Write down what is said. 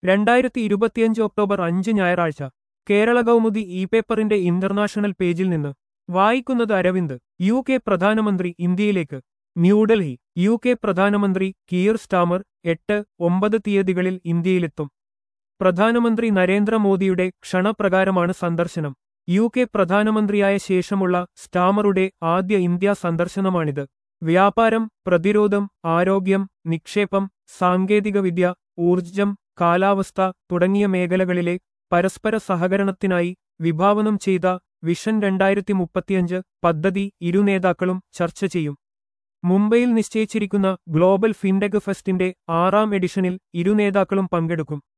രണ്ടായിരത്തി ഇരുപത്തിയഞ്ച് ഒക്ടോബർ അഞ്ച് ഞായറാഴ്ച കേരള കൗമുദി ഇ പേപ്പറിന്റെ ഇന്റർനാഷണൽ പേജിൽ നിന്ന് വായിക്കുന്നത് അരവിന്ദ് യു കെ പ്രധാനമന്ത്രി ഇന്ത്യയിലേക്ക് ന്യൂഡൽഹി യു കെ പ്രധാനമന്ത്രി കിയർ സ്റ്റാമർ എട്ട് ഒമ്പത് തീയതികളിൽ ഇന്ത്യയിലെത്തും പ്രധാനമന്ത്രി നരേന്ദ്രമോദിയുടെ ക്ഷണപ്രകാരമാണ് സന്ദർശനം യു കെ പ്രധാനമന്ത്രിയായ ശേഷമുള്ള സ്റ്റാമറുടെ ആദ്യ ഇന്ത്യ സന്ദർശനമാണിത് വ്യാപാരം പ്രതിരോധം ആരോഗ്യം നിക്ഷേപം സാങ്കേതികവിദ്യ ഊർജ്ജം കാലാവസ്ഥ തുടങ്ങിയ മേഖലകളിലെ പരസ്പര സഹകരണത്തിനായി വിഭാവനം ചെയ്ത വിഷൻ രണ്ടായിരത്തി മുപ്പത്തിയഞ്ച് പദ്ധതി ഇരു നേതാക്കളും ചർച്ച ചെയ്യും മുംബൈയിൽ നിശ്ചയിച്ചിരിക്കുന്ന ഗ്ലോബൽ ഫിൻടെക് ഫെസ്റ്റിന്റെ ആറാം എഡിഷനിൽ ഇരു നേതാക്കളും പങ്കെടുക്കും